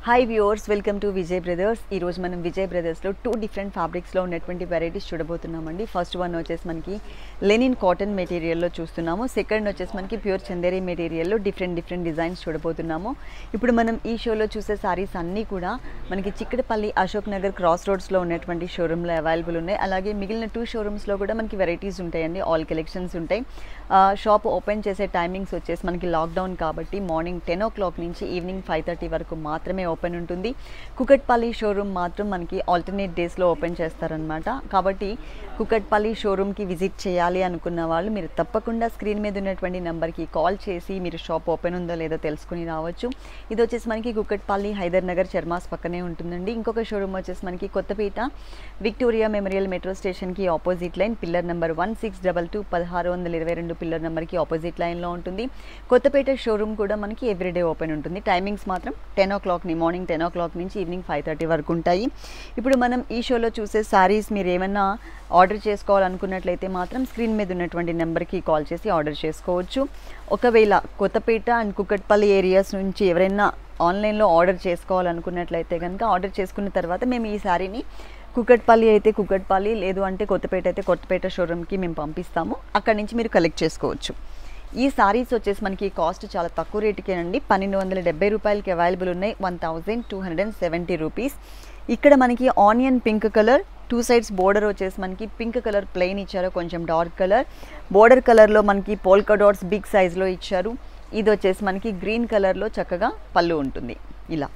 hi viewers welcome to Vijay Brothers ఈరోజు మనం విజయ్ బ్రదర్స్లో టూ డిఫరెంట్ ఫ్యాబ్రిక్స్లో ఉన్నటువంటి వెరైటీస్ చూడబోతున్నామండి ఫస్ట్ వన్ వచ్చేసి మనకి లెనిన్ కాటన్ మెటీరియల్లో చూస్తున్నాము సెకండ్ వచ్చేసి మనకి ప్యూర్ చందేరి మెటీరియల్లో డిఫరెంట్ డిఫరెంట్ డిజైన్స్ చూడబోతున్నాము ఇప్పుడు మనం ఈ షోలో చూసే సారీస్ అన్నీ కూడా మనకి చిక్కడపల్లి అశోక్ నగర్ క్రాస్ రోడ్స్లో ఉన్నటువంటి షోరూంలో అవైలబుల్ ఉన్నాయి అలాగే మిగిలిన టూ షోరూమ్స్లో కూడా మనకి వెరైటీస్ ఉంటాయండి ఆల్ కలెక్షన్స్ ఉంటాయి ఆ, షాప్ ఓపెన్ చేసే టైమింగ్స్ వచ్చేసి మనకి లాక్డౌన్ కాబట్టి మార్నింగ్ టెన్ ఓ క్లాక్ నుంచి ఈవినింగ్ ఫైవ్ థర్టీ వరకు మాత్రమే ఓపెన్ ఉంటుంది కుకట్పల్లి షోరూమ్ మాత్రం మనకి ఆల్టర్నేట్ డేస్లో ఓపెన్ చేస్తారనమాట కాబట్టి కుకట్పల్లి షోరూమ్కి విజిట్ చేయాలి అనుకున్న వాళ్ళు మీరు తప్పకుండా స్క్రీన్ మీద ఉన్నటువంటి నెంబర్కి కాల్ చేసి మీరు షాప్ ఓపెన్ ఉందో లేదో తెలుసుకుని రావచ్చు ఇది వచ్చేసి మనకి కుకట్పల్లి హైదర్ నగర్ చర్మాస్ పక్కనే ఉంటుందండి ఇంకొక షోరూమ్ వచ్చేసి మనకి కొత్తపేట విక్టోరియా మెమోరియల్ మెట్రో స్టేషన్కి opposite line pillar number one six double two పదహారు వందల ఇరవై రెండు పిల్లర్ నెంబర్కి ఆపోజిట్ లైన్లో ఉంటుంది కొత్తపేట షోరూమ్ కూడా మనకి ఎవ్రీడే ఓపెన్ ఉంటుంది టైమింగ్స్ మాత్రం ten o'clock morning ten o'clock నుంచి ఈవినింగ్ ఫైవ్ థర్టీ వరకు ఉంటాయి ఇప్పుడు మనం ఈ షోలో చూసే సారీస్ మీరు ఏమన్నా ఆర్డర్ చేసుకోవాలనుకున్నట్లయితే మాత్రం స్క్రీన్ మీద ఉన్నటువంటి నెంబర్కి కాల్ చేసి ఆర్డర్ చేసుకోవచ్చు ఒకవేళ కొత్తపేట అండ్ కుకట్పల్లి ఏరియాస్ నుంచి ఎవరైనా ఆన్లైన్లో ఆర్డర్ చేసుకోవాలనుకున్నట్లయితే కనుక ఆర్డర్ చేసుకున్న తర్వాత మేము ఈ శారీని కుకట్పల్లి అయితే కుకట్పల్లి లేదు అంటే కొత్తపేట అయితే కొత్తపేట షోరూమ్కి మేము పంపిస్తాము అక్కడి నుంచి మీరు కలెక్ట్ చేసుకోవచ్చు ఈ సారీస్ వచ్చేసి మనకి కాస్ట్ చాలా తక్కువ రేటుకేనండి పన్నెండు వందల డెబ్బై రూపాయలకి అవైలబుల్ ఉన్నాయి one thousand two hundred and seventy rupees ఇక్కడ మనకి onion pink colour two sides border వచ్చేసి మనకి పింక్ కలర్ ప్లెయిన్ ఇచ్చారు కొంచెం డార్క్ కలర్ బోర్డర్ కలర్లో మనకి పోల్కా డాట్స్ బిగ్ సైజ్లో ఇచ్చారు ఇది వచ్చేసి మనకి గ్రీన్ కలర్లో చక్కగా పళ్ళు ఉంటుంది ఇలా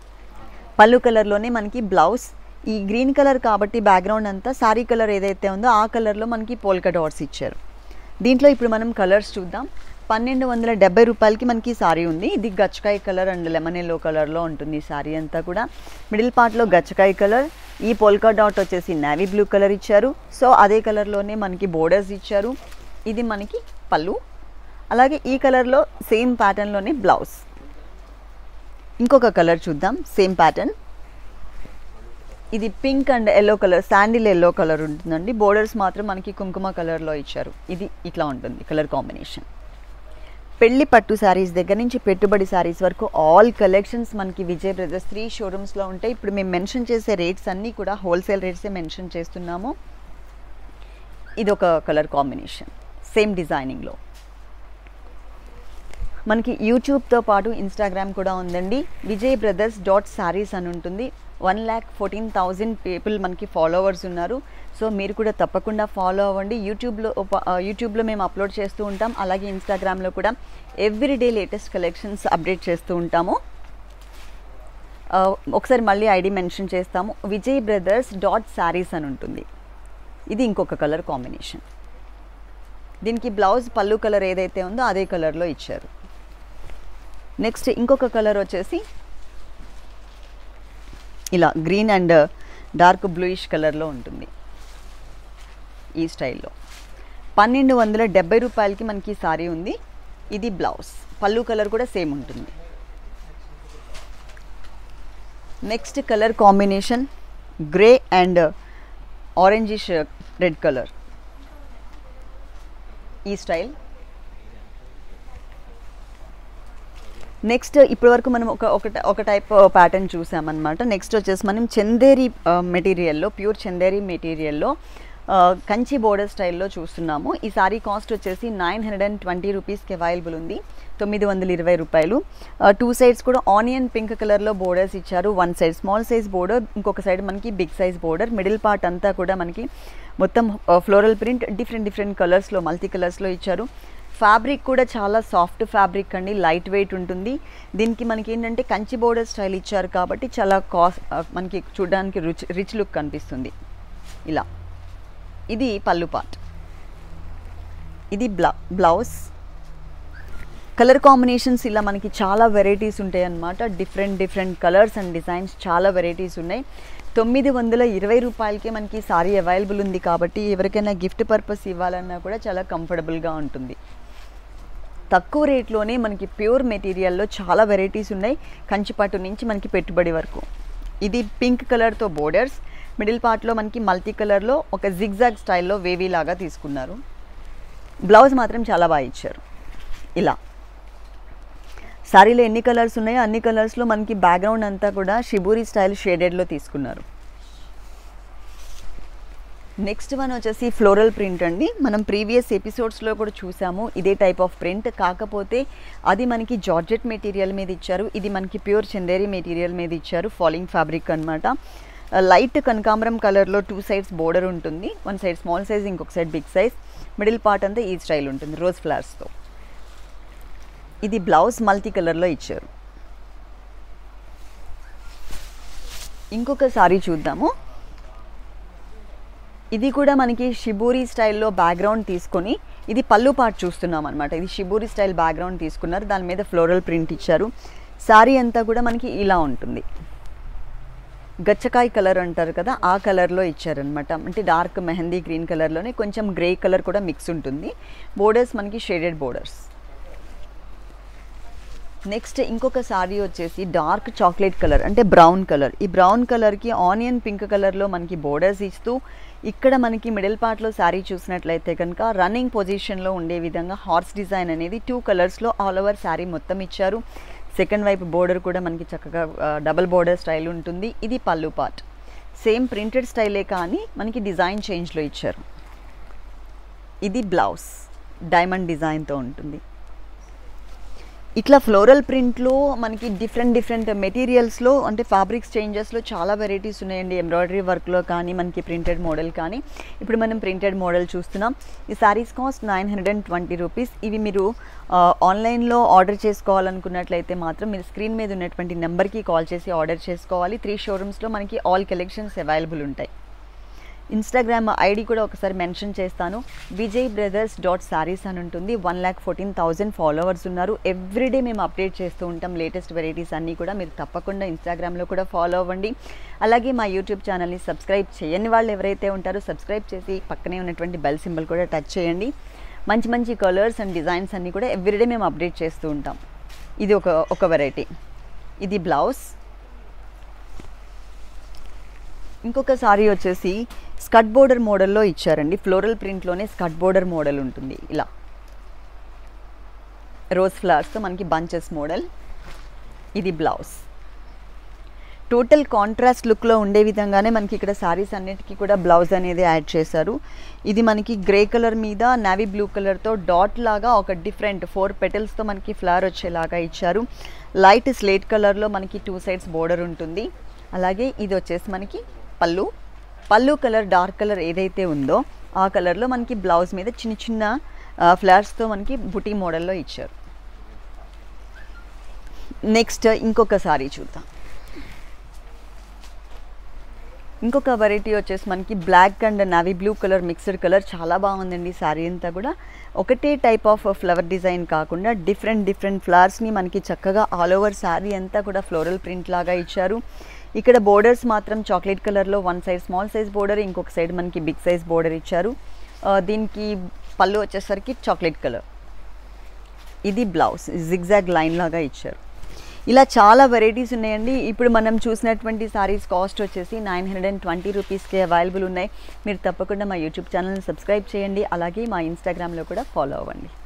పళ్ళు కలర్లోనే మనకి బ్లౌజ్ ఈ గ్రీన్ కలర్ కాబట్టి బ్యాక్గ్రౌండ్ అంతా సారీ కలర్ ఏదైతే ఉందో ఆ కలర్లో మనకి పోల్కా డాట్స్ ఇచ్చారు దీంట్లో ఇప్పుడు మనం కలర్స్ చూద్దాం పన్నెండు వందల డెబ్బై రూపాయలకి మనకి సారీ ఉంది ఇది గచ్చకాయ కలర్ అండ్ లెమన్ ఎల్లో కలర్లో ఉంటుంది ఈ సారీ అంతా కూడా మిడిల్ పార్ట్లో గచ్చకాయ కలర్ ఈ పోల్కా డాట్ వచ్చేసి నావీ బ్లూ కలర్ ఇచ్చారు సో అదే కలర్లోనే మనకి బోర్డర్స్ ఇచ్చారు ఇది మనకి పళ్ళు అలాగే ఈ కలర్లో సేమ్ ప్యాటర్న్లోనే బ్లౌజ్ ఇంకొక కలర్ చూద్దాం సేమ్ ప్యాటర్న్ ఇది pink and yellow colour sandal yellow colour ఉంటుందండి బోర్డర్స్ మాత్రం మనకి కుంకుమ కలర్లో ఇచ్చారు ఇది ఇట్లా ఉంటుంది కలర్ కాంబినేషన్ పెళ్లి పట్టు శారీస్ దగ్గర నుంచి పెట్టుబడి శారీస్ వరకు ఆల్ కలెక్షన్స్ మనకి విజయ్ బ్రదర్స్ త్రీ షోరూమ్స్లో ఉంటాయి ఇప్పుడు మేము మెన్షన్ చేసే రేట్స్ అన్నీ కూడా హోల్సేల్ రేట్సే మెన్షన్ చేస్తున్నాము ఇది ఒక కలర్ కాంబినేషన్ సేమ్ డిజైనింగ్లో మనకి యూట్యూబ్తో పాటు ఇన్స్టాగ్రామ్ కూడా ఉందండి విజయ్ బ్రదర్స్ డాట్ శారీస్ అని ఉంటుంది one lakh fourteen thousand people మనకి ఫాలోవర్స్ ఉన్నారు సో మీరు కూడా తప్పకుండా ఫాలో అవ్వండి యూట్యూబ్లో ఒక- ఆ, యూట్యూబ్లో మేము అప్లోడ్ చేస్తూ ఉంటాం అలాగే ఇన్స్టాగ్రామ్లో కూడా ఎవ్రీడే లేటెస్ట్ కలెక్షన్స్ అప్డేట్ చేస్తూ ఉంటాము ఆ, ఒకసారి మళ్ళీ ఐడి మెన్షన్ చేస్తాము విజయ్ బ్రదర్స్ డాట్ శారీస్ అని ఉంటుంది ఇది ఇంకొక కలర్ కాంబినేషన్ దీనికి బ్లౌజ్ పళ్ళు కలర్ ఏదైతే ఉందో అదే కలర్లో ఇచ్చారు నెక్స్ట్ ఇంకొక కలర్ వచ్చేసి ఇలా గ్రీన్ అండ్ డార్క్ బ్లూయిష్ కలర్లో ఉంటుంది ఈ స్టైల్లో పన్నెండు వందల డెబ్బై రూపాయలకి మనకి సారీ ఉంది ఇది బ్లౌజ్ పళ్ళు కలర్ కూడా సేమ్ ఉంటుంది next colour combination grey and orangish red colour ఈ స్టైల్ నెక్స్ట్ ఇప్పటి వరకు మనం ఒక ఒక ఒక టైప్ ప్యాటర్న్ చూసామన్నమాట నెక్స్ట్ వచ్చేసి మనం చందేరి మెటీరియల్లో ప్యూర్ చందేరి మెటీరియల్లో కంచి బోర్డర్ స్టైల్లో చూస్తున్నాము ఈ సారీ కాస్ట్ వచ్చేసి నైన్ హండ్రెడ్ అండ్ ట్వంటీ రూపీస్కి అవైలబుల్ ఉంది తొమ్మిది వందల ఇరవై రూపాయలు టూ సైడ్స్ కూడా ఆనియన్ పింక్ కలర్లో బోర్డర్స్ ఇచ్చారు one side small size border ఇంకొక సైడ్ మనకి big size border middle part అంతా కూడా మనకి మొత్తం ఫ్లోరల్ ప్రింట్ డిఫరెంట్ డిఫరెంట్ కలర్స్లో మల్టీ కలర్స్లో ఇచ్చారు ఫ్యాబ్రిక్ కూడా చాలా సాఫ్ట్ ఫ్యాబ్రిక్ అండి లైట్ వెయిట్ ఉంటుంది దీనికి మనకి ఏంటంటే కంచి బోర్డర్ స్టైల్ ఇచ్చారు కాబట్టి చాలా కాస్ట్ మనకి చూడడానికి రిచ్ రిచ్ లుక్ కనిపిస్తుంది ఇలా ఇది పళ్ళు పార్ట్ ఇది బ్లౌ బ్లౌజ్ కలర్ కాంబినేషన్స్ ఇలా మనకి చాలా వెరైటీస్ ఉంటాయి అన్నమాట different different colours and designs చాలా వెరైటీస్ ఉన్నాయి తొమ్మిది వందల ఇరవై రూపాయలకే మనకి సారీ అవైలబుల్ ఉంది కాబట్టి ఎవరికైనా గిఫ్ట్ పర్పస్ ఇవ్వాలన్నా కూడా చాలా కంఫర్టబుల్గా ఉంటుంది తక్కువ రేట్లోనే మనకి ప్యూర్ మెటీరియల్లో చాలా వెరైటీస్ ఉన్నాయి కంచిపట్టు నుంచి మనకి పెట్టుబడి వరకు ఇది పింక్ కలర్తో బోర్డర్స్ మిడిల్ పార్ట్లో మనకి మల్టీ కలర్లో ఒక జిగ్జాగ్ స్టైల్లో వేవీ లాగా తీసుకున్నారు బ్లౌజ్ మాత్రం చాలా బాగా ఇచ్చారు ఇలా శారీలో ఎన్ని కలర్స్ ఉన్నాయో అన్ని కలర్స్లో మనకి బ్యాక్గ్రౌండ్ అంతా కూడా షిబూరి స్టైల్ షేడెడ్లో తీసుకున్నారు నెక్స్ట్ వన్ వచ్చేసి ఫ్లోరల్ ప్రింట్ అండి మనం ప్రీవియస్ ఎపిసోడ్స్లో కూడా చూసాము ఇదే టైప్ ఆఫ్ ప్రింట్ కాకపోతే అది మనకి జార్జెట్ మెటీరియల్ మీద ఇచ్చారు ఇది మనకి ప్యూర్ చందేరి మెటీరియల్ మీద ఇచ్చారు ఫాలింగ్ ఫ్యాబ్రిక్ అనమాట లైట్ కనకాంబరం కలర్లో టూ సైడ్స్ బోర్డర్ ఉంటుంది వన్ సైడ్ స్మాల్ సైజ్ ఇంకొక side big size middle part అంతా ఈ స్టైల్ ఉంటుంది రోజ్ ఫ్లవర్స్తో ఇది బ్లౌజ్ మల్టీ కలర్లో ఇచ్చారు ఇంకొక సారీ చూద్దాము ఇది కూడా మనకి షిబూరి స్టైల్లో బ్యాక్గ్రౌండ్ తీసుకొని ఇది పళ్ళు పార్ట్ చూస్తున్నాం అనమాట ఇది షిబూరి స్టైల్ బ్యాక్గ్రౌండ్ తీసుకున్నారు దాని మీద ఫ్లోరల్ ప్రింట్ ఇచ్చారు శారీ అంతా కూడా మనకి ఇలా ఉంటుంది గచ్చకాయ కలర్ అంటారు కదా ఆ కలర్లో ఇచ్చారనమాట అంటే డార్క్ మెహందీ గ్రీన్ కలర్లోనే కొంచెం గ్రే కలర్ కూడా మిక్స్ ఉంటుంది బోర్డర్స్ మనకి షేడెడ్ బోర్డర్స్ నెక్స్ట్ ఇంకొక సారీ వచ్చేసి డార్క్ చాక్లెట్ కలర్ అంటే బ్రౌన్ కలర్ ఈ బ్రౌన్ కలర్కి ఆనియన్ పింక్ కలర్లో మనకి బోర్డర్స్ ఇస్తూ ఇక్కడ మనకి మిడిల్ పార్ట్లో శారీ చూసినట్లయితే కనుక రన్నింగ్ పొజిషన్లో ఉండే విధంగా హార్స్ డిజైన్ అనేది టూ కలర్స్లో ఆల్ ఓవర్ శారీ మొత్తం ఇచ్చారు సెకండ్ వైపు బోర్డర్ కూడా మనకి చక్కగా డబల్ బోర్డర్ స్టైల్ ఉంటుంది ఇది పళ్ళు పార్ట్ సేమ్ ప్రింటెడ్ స్టైలే కానీ మనకి డిజైన్ చేంజ్లో ఇచ్చారు ఇది బ్లౌజ్ డైమండ్ డిజైన్తో ఉంటుంది ఇట్లా ఫ్లోరల్ ప్రింట్లో మనకి డిఫరెంట్ డిఫరెంట్ మెటీరియల్స్లో అంటే ఫ్యాబ్రిక్స్ చేంజెస్లో చాలా వెరైటీస్ ఉన్నాయండి ఎంబ్రాయిడరీ వర్క్లో కానీ మనకి ప్రింటెడ్ మోడల్ కానీ ఇప్పుడు మనం ప్రింటెడ్ మోడల్ చూస్తున్నాం ఈ sarees cost nine hundred and twenty rupees ఇవి మీరు ఆన్లైన్లో ఆర్డర్ చేసుకోవాలనుకున్నట్లయితే మాత్రం మీరు స్క్రీన్ మీద ఉన్నటువంటి నెంబర్కి కాల్ చేసి ఆర్డర్ చేసుకోవాలి త్రీ షోరూమ్స్లో మనకి ఆల్ కలెక్షన్స్ అవైలబుల్ ఉంటాయి ఇన్స్టాగ్రామ్ ఐడి కూడా ఒకసారి మెన్షన్ చేస్తాను విజయ్ బ్రదర్స్ డాట్ శారీస్ అని ఉంటుంది one lakh fourteen thousand followers ఉన్నారు ఎవ్రీడే మేము అప్డేట్ చేస్తూ ఉంటాం లేటెస్ట్ వెరైటీస్ అన్నీ కూడా మీరు తప్పకుండా ఇన్స్టాగ్రామ్లో కూడా ఫాలో అవ్వండి అలాగే మా యూట్యూబ్ ఛానల్ని సబ్స్క్రైబ్ చేయని వాళ్ళు ఎవరైతే ఉంటారో సబ్స్క్రైబ్ చేసి పక్కనే ఉన్నటువంటి బెల్ సింబల్ కూడా టచ్ చేయండి మంచి మంచి కలర్స్ అండ్ డిజైన్స్ అన్నీ కూడా ఎవ్రీడే మేము అప్డేట్ చేస్తూ ఉంటాం ఇది ఒక ఒక వెరైటీ ఇది బ్లౌజ్ ఇంకొక సారీ వచ్చేసి స్కట్ బోర్డర్ మోడల్లో ఇచ్చారండి ఫ్లోరల్ ప్రింట్లోనే స్కట్ బోర్డర్ మోడల్ ఉంటుంది ఇలా రోజ్ ఫ్లవర్స్తో మనకి బంచెస్ మోడల్ ఇది బ్లౌజ్ టోటల్ కాంట్రాస్ట్ లుక్లో ఉండే విధంగానే మనకి ఇక్కడ శారీస్ అన్నిటికీ కూడా బ్లౌజ్ అనేది యాడ్ చేశారు ఇది మనకి గ్రే కలర్ మీద నావీ బ్లూ కలర్తో డాట్ లాగా ఒక డిఫరెంట్ ఫోర్ పెటల్స్తో మనకి ఫ్లవర్ వచ్చేలాగా ఇచ్చారు లైట్ స్లేట్ కలర్లో మనకి టూ సైడ్స్ బోర్డర్ ఉంటుంది అలాగే ఇది వచ్చేసి మనకి పళ్ళు పళ్ళు కలర్ డార్క్ కలర్ ఏదైతే ఉందో ఆ కలర్లో మనకి బ్లౌజ్ మీద చిన్న చిన్న ఫ్లవర్స్తో మనకి బుటీ మోడల్లో ఇచ్చారు నెక్స్ట్ ఇంకొక సారీ చూద్దాం ఇంకొక వెరైటీ వచ్చేసి మనకి black and navy blue colour mixed colour చాలా బాగుందండి శారీ అంతా కూడా ఒకటే టైప్ ఆఫ్ ఫ్లవర్ డిజైన్ కాకుండా డిఫరెంట్ డిఫరెంట్ ఫ్లవర్స్ని మనకి చక్కగా ఆల్ ఓవర్ శారీ అంతా కూడా ఫ్లోరల్ ప్రింట్ లాగా ఇచ్చారు ఇక్కడ బోర్డర్స్ మాత్రం చాక్లెట్ కలర్లో one side small size border ఇంకొక సైడ్ మనకి బిగ్ సైజ్ బోర్డర్ ఇచ్చారు దీనికి పళ్ళు వచ్చేసరికి చాక్లెట్ కలర్ ఇది బ్లౌజ్ జిగ్జాగ్ లైన్ లాగా ఇచ్చారు ఇలా చాలా వెరైటీస్ ఉన్నాయండి ఇప్పుడు మనం చూసినటువంటి సారీస్ కాస్ట్ వచ్చేసి నైన్ హండ్రెడ్ అండ్ ట్వంటీ రూపీస్కి అవైలబుల్ ఉన్నాయి మీరు తప్పకుండా మా యూట్యూబ్ ఛానల్ని సబ్స్క్రైబ్ చేయండి అలాగే మా ఇన్స్టాగ్రామ్లో కూడా ఫాలో అవ్వండి